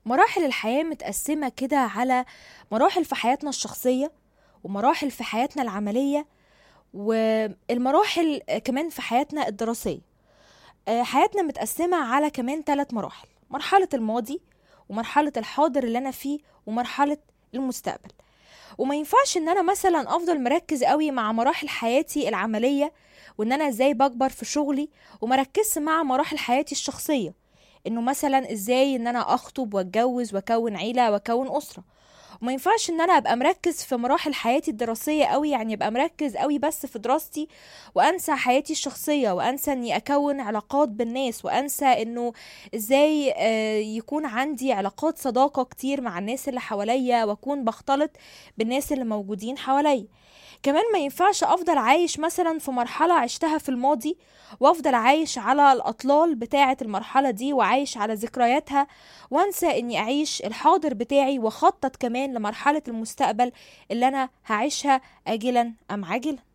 مراحل الحياة متقسمة كده على مراحل في حياتنا الشخصية ومراحل في حياتنا العملية والمراحل كمان في حياتنا الدراسية آه، حياتنا متقسمة على كمان ثلاث مراحل مرحلة الماضي ومرحلة الحاضر اللي أنا فيه ومرحلة المستقبل وما ينفعش ان انا مثلا افضل مركز قوي مع مراحل حياتي العملية وان انا ازاي بكبر في شغلي ومركزش مع مراحل حياتي الشخصية انه مثلا ازاي ان انا اخطب واتجوز واكون عيلة واكون اسرة وما ينفعش ان انا ابقى مركز في مراحل حياتي الدراسية قوي يعني ابقى مركز قوي بس في دراستي وانسى حياتي الشخصية وانسى اني اكون علاقات بالناس وانسى انه ازاي آه، يكون عندي علاقات صداقة كتير مع الناس اللي حواليا واكون بختلط بالناس اللي موجودين حواليا كمان ما ينفعش افضل عايش مثلا في مرحلة عشتها في الماضي وافضل عايش على الاطلال بتاعة المرحلة دي وعايش على ذكرياتها وانسى اني اعيش الحاضر بتاعي واخطط كمان لمرحلة المستقبل اللي انا هعيشها اجلا ام عاجلا